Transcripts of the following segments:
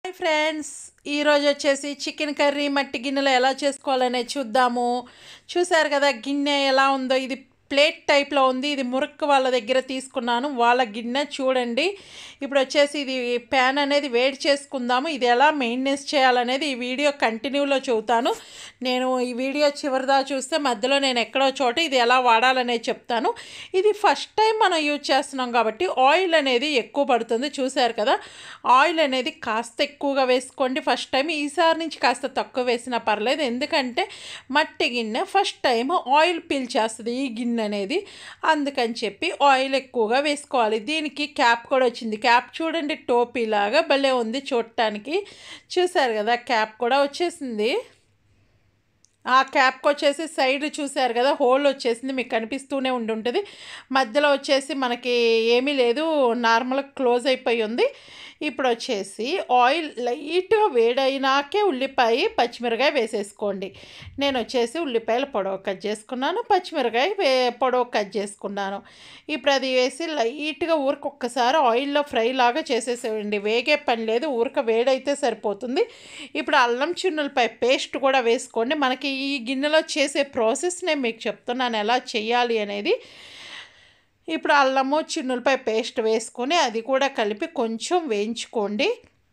hi friends ఈరోజు వచ్చేసి chicken curry మట్టి గిన్నెలో ఎలా చేసుకోవాలనేది చూద్దాము చూసారు కదా గిన్నె ఎలా ఉందో ఇది ప్లేట్ టైప్లో ఉంది ఇది మురుక్కు వాళ్ళ దగ్గర తీసుకున్నాను వాళ్ళ గిన్నె చూడండి ఇప్పుడు వచ్చేసి ఇది ప్యాన్ అనేది వేడి చేసుకుందాము ఇది ఎలా మెయింటెనెన్స్ చేయాలనేది ఈ వీడియో కంటిన్యూలో చెబుతాను నేను ఈ వీడియో చివరిదా చూస్తే మధ్యలో నేను ఎక్కడో చోట ఇది ఎలా వాడాలనేది చెప్తాను ఇది ఫస్ట్ టైం మనం యూజ్ చేస్తున్నాం కాబట్టి ఆయిల్ అనేది ఎక్కువ పడుతుంది చూసారు కదా ఆయిల్ అనేది కాస్త ఎక్కువగా వేసుకోండి ఫస్ట్ టైం ఈసారి నుంచి కాస్త తక్కువ వేసినా పర్లేదు ఎందుకంటే మట్టి గిన్నె ఫస్ట్ టైం ఆయిల్ పీల్చేస్తుంది ఈ గిన్నె అనేది అందుకని చెప్పి ఆయిల్ ఎక్కువగా వేసుకోవాలి దీనికి క్యాప్ కూడా వచ్చింది క్యాప్ చూడండి టోపీ లాగా భలే ఉంది చూడటానికి చూసారు కదా క్యాప్ కూడా వచ్చేసింది ఆ క్యాప్కి వచ్చేసి సైడ్ చూసారు కదా హోల్ వచ్చేసింది మీకు కనిపిస్తూనే ఉండి ఉంటుంది మధ్యలో వచ్చేసి మనకి ఏమీ లేదు నార్మల్ క్లోజ్ అయిపోయి ఉంది ఇప్పుడు వచ్చేసి ఆయిల్ లైట్గా వేడైనాకే ఉల్లిపాయ పచ్చిమిరకాయ వేసేసుకోండి నేను వచ్చేసి ఉల్లిపాయలు పొడవు కట్ చేసుకున్నాను పచ్చిమిరకాయ వే పొడవు కట్ చేసుకున్నాను ఇప్పుడు అది వేసి లైట్గా ఊరికి ఒక్కసారి ఆయిల్లో ఫ్రై లాగా చేసేసేయండి వేగే పని లేదు ఊరక వేడైతే సరిపోతుంది ఇప్పుడు అల్లం చిన్నులపై పేస్ట్ కూడా వేసుకోండి మనకి ఈ గిన్నెలో చేసే ప్రాసెస్ నేను మీకు చెప్తున్నాను ఎలా చేయాలి అనేది ఇప్పుడు అల్లము చిన్నులపై పేస్ట్ వేసుకొని అది కూడా కలిపి కొంచెం వేయించుకోండి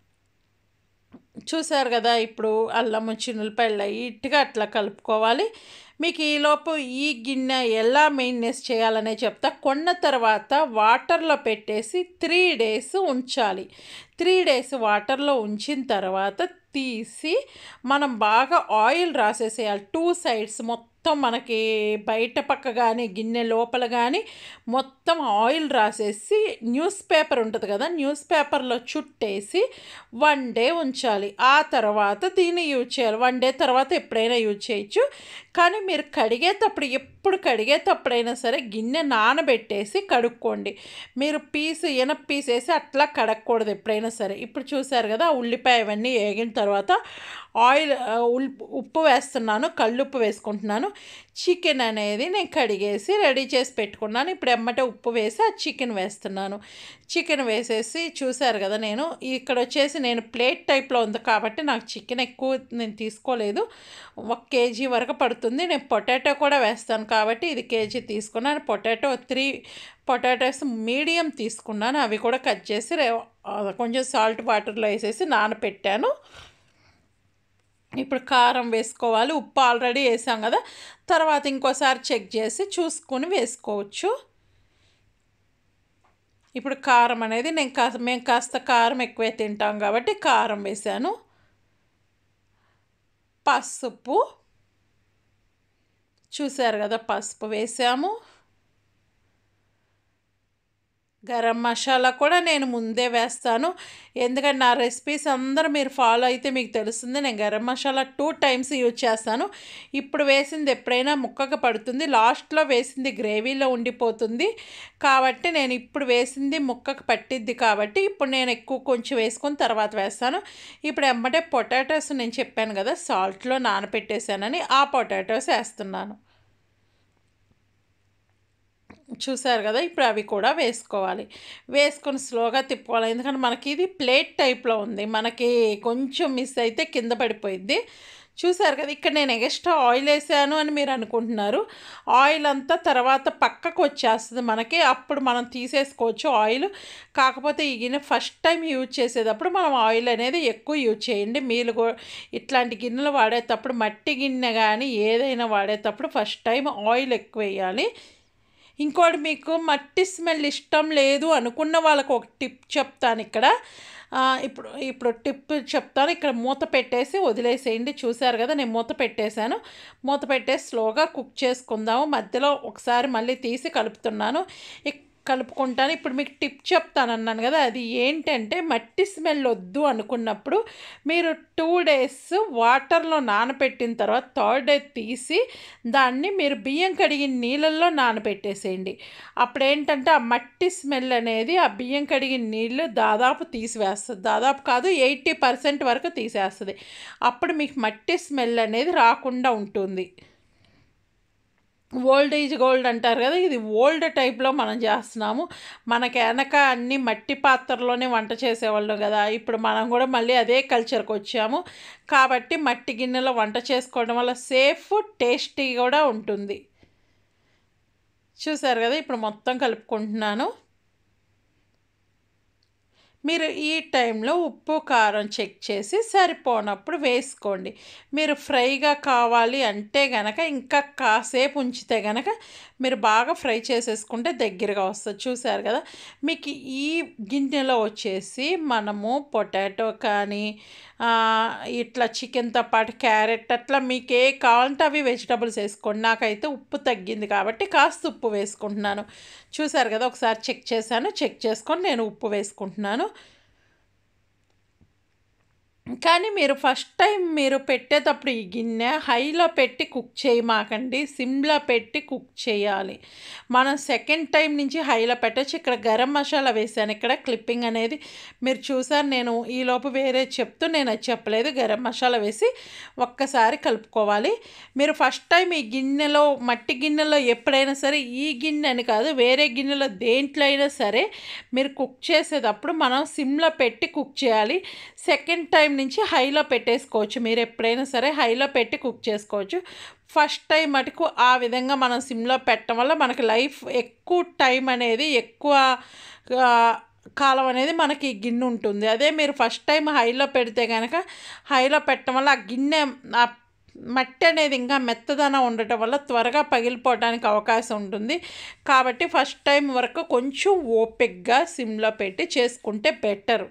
చూసారు కదా ఇప్పుడు అల్లము చిన్నులపై లైట్గా అట్లా కలుపుకోవాలి మీకు ఈలోపు ఈ గిన్నె ఎలా మెయింటెనెన్స్ చేయాలనే చెప్తా కొన్న తర్వాత వాటర్లో పెట్టేసి త్రీ డేస్ ఉంచాలి త్రీ డేస్ వాటర్లో ఉంచిన తర్వాత తీసి మనం బాగా ఆయిల్ రాసేసేయాలి టూ సైడ్స్ మొత్తం మనకి బయట పక్క కానీ గిన్నె లోపల కానీ మొత్తం ఆయిల్ రాసేసి న్యూస్ పేపర్ ఉంటుంది కదా న్యూస్ పేపర్లో చుట్టేసి వన్ డే ఉంచాలి ఆ తర్వాత దీన్ని యూజ్ చేయాలి వన్ డే తర్వాత ఎప్పుడైనా యూజ్ చేయొచ్చు కానీ మీరు కడిగేటప్పుడు ఎప్పుడు కడిగేటప్పుడైనా సరే గిన్నె నానబెట్టేసి కడుక్కోండి మీరు పీసు ఎనప పీస్ వేసి అట్లా కడగకూడదు ఎప్పుడైనా సరే ఇప్పుడు చూసారు కదా ఉల్లిపాయ అవన్నీ వేగిన తర్వాత ఆయిల్ ఉప్పు వేస్తున్నాను కల్లుప్పు వేసుకుంటున్నాను చికెన్ అనేది నేను కడిగేసి రెడీ చేసి పెట్టుకున్నాను ఇప్పుడు ఎమ్మటే ఉప్పు వేసి ఆ చికెన్ వేస్తున్నాను చికెన్ వేసేసి చూసారు కదా నేను ఇక్కడ వచ్చేసి నేను ప్లేట్ టైప్లో ఉంది కాబట్టి నాకు చికెన్ ఎక్కువ నేను తీసుకోలేదు ఒక కేజీ వరకు పడుతుంది నేను పొటాటో కూడా వేస్తాను కాబట్టి ఇది కేజీ తీసుకున్నాను పొటాటో త్రీ పొటాటోస్ మీడియం తీసుకున్నాను అవి కూడా కట్ చేసి కొంచెం సాల్ట్ వాటర్లో వేసేసి నానపెట్టాను ఇప్పుడు కారం వేసుకోవాలి ఉప్పు ఆల్రెడీ వేసాం కదా తర్వాత ఇంకోసారి చెక్ చేసి చూసుకొని వేసుకోవచ్చు ఇప్పుడు కారం అనేది నేను కాస్త మేము కాస్త కారం ఎక్కువే తింటాం కాబట్టి కారం వేసాను పసుపు చూసారు కదా పసుపు వేసాము గరం మసాలా కూడా నేను ముందే వేస్తాను ఎందుకంటే నా రెసిపీస్ అందరూ మీరు ఫాలో అయితే మీకు తెలుస్తుంది నేను garam masala two times use చేస్తాను ఇప్పుడు వేసింది ఎప్పుడైనా ముక్కగా పడుతుంది లాస్ట్లో వేసింది గ్రేవీలో ఉండిపోతుంది కాబట్టి నేను ఇప్పుడు వేసింది ముక్కకు పట్టిద్ది కాబట్టి ఇప్పుడు నేను ఎక్కువ కొంచెం వేసుకొని తర్వాత వేస్తాను ఇప్పుడు ఎమ్మటే పొటాటోస్ నేను చెప్పాను కదా సాల్ట్లో నానపెట్టేశానని ఆ పొటాటోస్ వేస్తున్నాను చూసారు కదా ఇప్పుడు అవి కూడా వేసుకోవాలి వేసుకొని స్లోగా తిప్పుకోవాలి ఎందుకంటే మనకి ఇది ప్లేట్ టైప్లో ఉంది మనకి కొంచెం మిస్ అయితే కింద పడిపోయిద్ది చూసారు కదా ఇక్కడ నేను ఎక్స్ట్రా ఆయిల్ వేసాను అని మీరు అనుకుంటున్నారు ఆయిల్ అంతా తర్వాత పక్కకు వచ్చేస్తుంది మనకి అప్పుడు మనం తీసేసుకోవచ్చు ఆయిల్ కాకపోతే ఈ గిన్నె ఫస్ట్ టైం యూజ్ చేసేటప్పుడు మనం ఆయిల్ అనేది ఎక్కువ యూజ్ చేయండి మీరు ఇట్లాంటి గిన్నెలు వాడేటప్పుడు మట్టి గిన్నె కానీ ఏదైనా వాడేటప్పుడు ఫస్ట్ టైం ఆయిల్ ఎక్కువ వేయాలి ఇంకోటి మీకు మట్టి స్మెల్ ఇష్టం లేదు అనుకున్న వాళ్ళకు ఒక టిప్ చెప్తాను ఇక్కడ ఇప్పుడు ఇప్పుడు టిప్ చెప్తాను ఇక్కడ మూత పెట్టేసి వదిలేసేయండి చూసారు కదా నేను మూత పెట్టేశాను మూత పెట్టేసి స్లోగా కుక్ చేసుకుందాము మధ్యలో ఒకసారి మళ్ళీ తీసి కలుపుతున్నాను కలుపుకుంటాను ఇప్పుడు మీకు టిప్ చెప్తాను అన్నాను కదా అది ఏంటంటే మట్టి స్మెల్ వద్దు అనుకున్నప్పుడు మీరు టూ డేస్ వాటర్లో నానబెట్టిన తర్వాత థర్డ్ డే తీసి దాన్ని మీరు బియ్యం కడిగిన నీళ్ళల్లో నానబెట్టేసేయండి అప్పుడు ఏంటంటే ఆ మట్టి స్మెల్ అనేది ఆ బియ్యం కడిగిన నీళ్ళు దాదాపు తీసివేస్తుంది దాదాపు కాదు ఎయిటీ పర్సెంట్ వరకు తీసేస్తుంది అప్పుడు మీకు మట్టి స్మెల్ అనేది రాకుండా ఉంటుంది ఓల్డ్ ఏజ్ గోల్డ్ అంటారు కదా ఇది ఓల్డ్ టైప్లో మనం చేస్తున్నాము మనకి వెనక అన్ని మట్టి పాత్రలోనే వంట చేసేవాళ్ళు కదా ఇప్పుడు మనం కూడా మళ్ళీ అదే కల్చర్కి వచ్చాము కాబట్టి మట్టి గిన్నెలో వంట చేసుకోవడం వల్ల సేఫ్ టేస్టీ కూడా ఉంటుంది చూసారు కదా ఇప్పుడు మొత్తం కలుపుకుంటున్నాను మీరు ఈ టైంలో ఉప్పు కారం చెక్ చేసి సరిపోనప్పుడు వేసుకోండి మీరు ఫ్రైగా కావాలి అంటే గనక ఇంకా కాసేపు ఉంచితే గనక మీరు బాగా ఫ్రై చేసేసుకుంటే దగ్గరగా వస్తుంది చూసారు కదా మీకు ఈ గిన్నెలో వచ్చేసి మనము పొటాటో కానీ ఇట్లా చికెన్తో పాటు క్యారెట్ అట్లా మీకు ఏ కావాలంటే అవి వెజిటబుల్స్ వేసుకోండి నాకైతే ఉప్పు తగ్గింది కాబట్టి కాస్త ఉప్పు వేసుకుంటున్నాను చూసారు కదా ఒకసారి చెక్ చేశాను చెక్ చేసుకొని నేను ఉప్పు వేసుకుంటున్నాను కానీ మీరు ఫస్ట్ టైం మీరు పెట్టేటప్పుడు ఈ గిన్నె హైలో పెట్టి కుక్ చేయమాకండి సిమ్లో పెట్టి కుక్ చేయాలి మనం సెకండ్ టైం నుంచి హైలో పెట్టచ్చు ఇక్కడ గరం మసాలా వేసాను ఇక్కడ క్లిప్పింగ్ అనేది మీరు చూసారు నేను ఈలోపు వేరే చెప్తూ నేను అది చెప్పలేదు గరం మసాలా వేసి ఒక్కసారి కలుపుకోవాలి మీరు ఫస్ట్ టైం ఈ గిన్నెలో మట్టి గిన్నెలో ఎప్పుడైనా సరే ఈ గిన్నె అని కాదు వేరే గిన్నెలో దేంట్లో అయినా సరే మీరు కుక్ చేసేటప్పుడు మనం సిమ్లో పెట్టి కుక్ చేయాలి సెకండ్ టైం నుంచి హైలో పెట్టేసుకోవచ్చు మీరు ఎప్పుడైనా సరే హైలో పెట్టి కుక్ చేసుకోవచ్చు ఫస్ట్ టైం మటుకు ఆ విధంగా మనం సిమ్లో పెట్టడం వల్ల మనకి లైఫ్ ఎక్కువ టైం అనేది ఎక్కువ కాలం అనేది మనకి గిన్నె ఉంటుంది అదే మీరు ఫస్ట్ టైం హైలో పెడితే కనుక హైలో పెట్టడం వల్ల ఆ గిన్నె ఆ మట్టి అనేది ఇంకా మెత్తదనం ఉండటం వల్ల త్వరగా పగిలిపోవడానికి అవకాశం ఉంటుంది కాబట్టి ఫస్ట్ టైం వరకు కొంచెం ఓపిక్గా సిమ్లో పెట్టి చేసుకుంటే బెటర్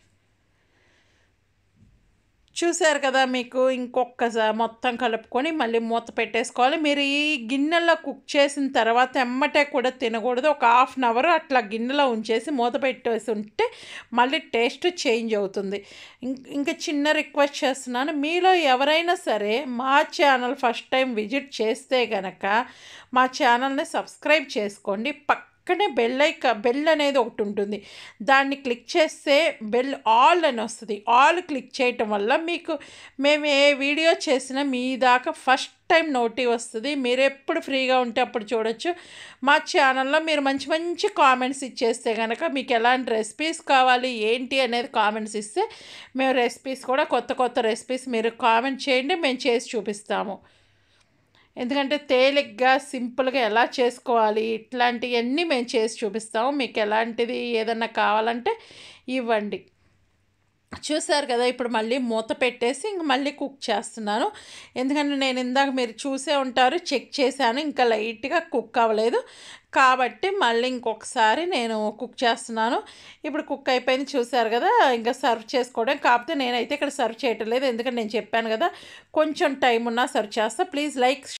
చూసారు కదా మీకు ఇంకొకసారి మొత్తం కలుపుకొని మళ్ళీ మూత పెట్టేసుకోవాలి మీరు ఈ గిన్నెలో కుక్ చేసిన తర్వాత ఎమ్మటే కూడా తినకూడదు ఒక హాఫ్ అన్ అవర్ అట్లా గిన్నెలో ఉంచేసి మూత పెట్టేసి ఉంటే మళ్ళీ టేస్ట్ చేంజ్ అవుతుంది ఇంకా చిన్న రిక్వెస్ట్ చేస్తున్నాను మీలో ఎవరైనా సరే మా ఛానల్ ఫస్ట్ టైం విజిట్ చేస్తే గనక మా ఛానల్ని సబ్స్క్రైబ్ చేసుకోండి పక్క పక్కనే బెల్ ఐక బెల్ అనేది ఒకటి ఉంటుంది దాన్ని క్లిక్ చేస్తే బెల్ ఆల్ అని వస్తుంది ఆల్ క్లిక్ చేయటం వల్ల మీకు మేము ఏ వీడియో చేసినా మీ దాకా ఫస్ట్ టైం నోటి వస్తుంది మీరు ఎప్పుడు ఫ్రీగా ఉంటే అప్పుడు చూడొచ్చు మా ఛానల్లో మీరు మంచి మంచి కామెంట్స్ ఇచ్చేస్తే కనుక మీకు ఎలాంటి రెసిపీస్ కావాలి ఏంటి అనేది కామెంట్స్ ఇస్తే మేము రెసిపీస్ కూడా కొత్త కొత్త రెసిపీస్ మీరు కామెంట్ చేయండి మేము చేసి చూపిస్తాము ఎందుకంటే తేలిగ్గా సింపుల్గా ఎలా చేసుకోవాలి ఇట్లాంటివన్నీ మేము చేసి చూపిస్తాము మీకు ఎలాంటిది ఏదన్నా కావాలంటే ఇవ్వండి చూసారు కదా ఇప్పుడు మళ్ళీ మూత పెట్టేసి ఇంక మళ్ళీ కుక్ చేస్తున్నాను ఎందుకంటే నేను ఇందాక మీరు చూసే ఉంటారు చెక్ చేశాను ఇంకా లైట్గా కుక్ అవ్వలేదు కాబట్టి మళ్ళీ ఇంకొకసారి నేను కుక్ చేస్తున్నాను ఇప్పుడు కుక్ అయిపోయింది చూసారు కదా ఇంకా సర్వ్ చేసుకోవడం కాకపోతే నేనైతే ఇక్కడ సర్వ్ చేయటం లేదు ఎందుకంటే నేను చెప్పాను కదా కొంచెం టైం ఉన్నా సర్వ్ చేస్తా ప్లీజ్ లైక్